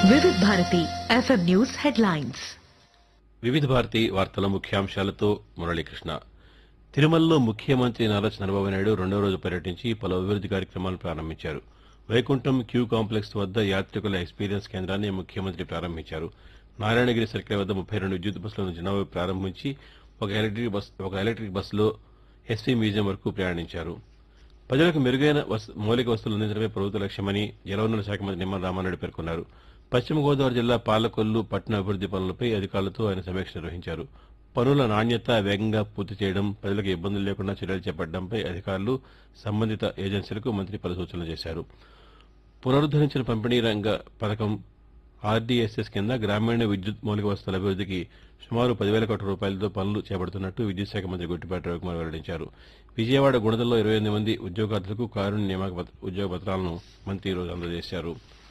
వివిధ Bharati FM news headlines వివిధ భారతి వార్తల ముఖ్యాంశాలతో మురళీకృష్ణ తిరుమలలో ముఖ్యమంత్రి నారా చంద్రబాబు నాయుడు రెండో రోజు పర్యటించి పలు అభివృద్ది కార్యక్రమాలను ప్రారంభించారు వైకుంఠం క్యూ కాంప్లెక్స్ వద్ద యాత్రికుల ఎక్స్పీరియన్స్ కేంద్రాన్ని ముఖ్యమంత్రి ప్రారంభించారు నారాయణగిరి సర్కిల్ వద్ద ముప్పై రెండు విద్యుత్ బస్సులను జనాభా ప్రారంభించి ఒక ఎలక్ట్రిక్ బస్ ఒక ఎలక్ట్రిక్ బస్సులో ఎస్వీ మ్యూజియం వరకు ప్రయాణించారు ప్రజలకు మెరుగైన వస్- మౌలిక వస్తువులు అందించడమే ప్రభుత్వ లక్ష్యమని జలవనరుల శాఖ మంత్రి నిమ్మల రామారెడ్డి పేర్కొన్నారు పశ్చిమ గోదావరి జిల్లా పాలకొల్లు పట్టణ అభివృద్ది పనులపై అధికారులతో ఆయన సమీక్ష నిర్వహించారు పనుల నాణ్యత వేగంగా పూర్తి చేయడం ప్రజలకు ఇబ్బందులు లేకుండా చర్యలు చేపట్టడంపై అధికారులు సంబంధిత ఏజెన్సీలకు మంత్రి పలు సూచనలు చేశారు పునరుద్దరించిన పంపిణీ రంగ పథకం ఆర్డీఎస్ఎస్ కింద గ్రామీణ విద్యుత్ మౌలిక వస్తువుల అభివృద్దికి సుమారు పదివేల కోట్ల రూపాయలతో పనులు చేపడుతున్నట్టు విద్యుత్ శాఖ మంత్రి గుట్టిపాటి రవికుమార్ వెల్లడించారు విజయవాడ గుణదల్లో ఇరవై ఎనిమిది మంది ఉద్యోగార్థులకు కారుణ్య నియామక పత్ర- ఉద్యోగ పత్రాలను మంత్రి ఈరోజు అందజేశారు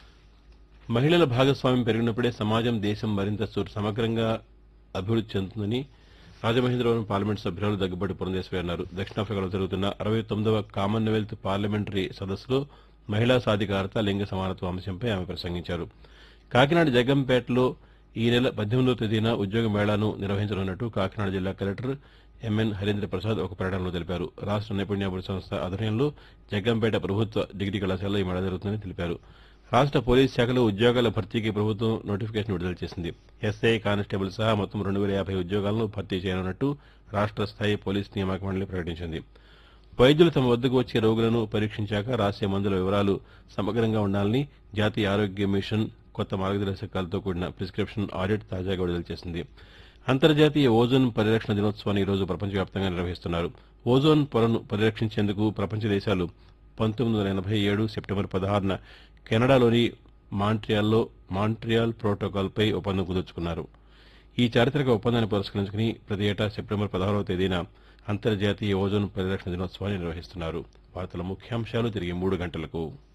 మహిళల భాగస్వామ్యం పెరిగినప్పుడే సమాజం దేశం మరింత సు- సమగ్రంగా అభివృద్ధి చెందుతుందని రాజమహేంద్రవరం పార్లమెంట్ సభ్యురాలు దగ్గుబాటి పురంధేశ్వరి అన్నారు దక్షిణాఫ్రికాలో జరుగుతున్న అరవై తొమ్మిదవ కామన్వెల్త్ పార్లమెంటరీ సదస్సులో మహిళా సాధికారత లింగ సమానత్వ అంశంపై ఆమె ప్రసంగించారు కాకినాడ జగంపేటలో ఈ నెల పద్దెనిమిదవ తేదీన ఉద్యోగ మేళాను నిర్వహించనున్నట్టు కాకినాడ జిల్లా కలెక్టర్ ఎంఎన్ హరీంద్ర ప్రసాద్ ఒక ప్రకటనలో తెలిపారు రాష్ట్ర నైపుణ్యాభివృద్ధి సంస్థ ఆధ్వర్యంలో జగ్గంపేట ప్రభుత్వ డిగ్రీ కళాశాలలో ఈ మేళా జరుగుతుందని తెలిపారు రాష్ట్ర పోలీస్ శాఖలో ఉద్యోగాల భర్తీకి ప్రభుత్వం నోటిఫికేషన్ విడుదల చేసింది ఎస్ఐ కానిస్టేబుల్ సహా మొత్తం రెండు వేల యాభై ఉద్యోగాలను భర్తీ చేయనున్నట్టు రాష్ట్ర స్థాయి పోలీస్ నియామక మండలి ప్రకటించింది వైద్యులు తమ వద్దకు వచ్చే రోగులను పరీక్షించాక రాసే మందుల వివరాలు సమగ్రంగా ఉండాలని జాతీయ ఆరోగ్య మిషన్ కొత్త మార్గదర్శకాలతో కూడిన ప్రిస్క్రిప్షన్ ఆడిట్ తాజాగా విడుదల చేసింది అంతర్జాతీయ ఓజోన్ పరిరక్షణ దినోత్సవాన్ని ఈ రోజు ప్రపంచవ్యాప్తంగా నిర్వహిస్తున్నారు ఓజోన్ పొరను పరిరక్షించేందుకు ప్రపంచ దేశాలు పంతొమ్మిది వందల ఎనభై ఏడు సెప్టెంబర్ పదహారున కెనడాలోని మాంట్రియాల్లో మాంట్రియాల్ ప్రోటోకాల్పై ఒప్పందం కుదుర్చుకున్నారు ఈ చారిత్రక ఒప్పందాన్ని పురస్కరించుకుని ప్రతి ఏటా సెప్టెంబర్ పదహారవ తేదీన అంతర్జాతీయ ఓజోన్ పరిరక్షణ దినోత్సవాన్ని నిర్వహిస్తున్నారు వార్తల ముఖ్యాంశాలు తిరిగి మూడు గంటలకు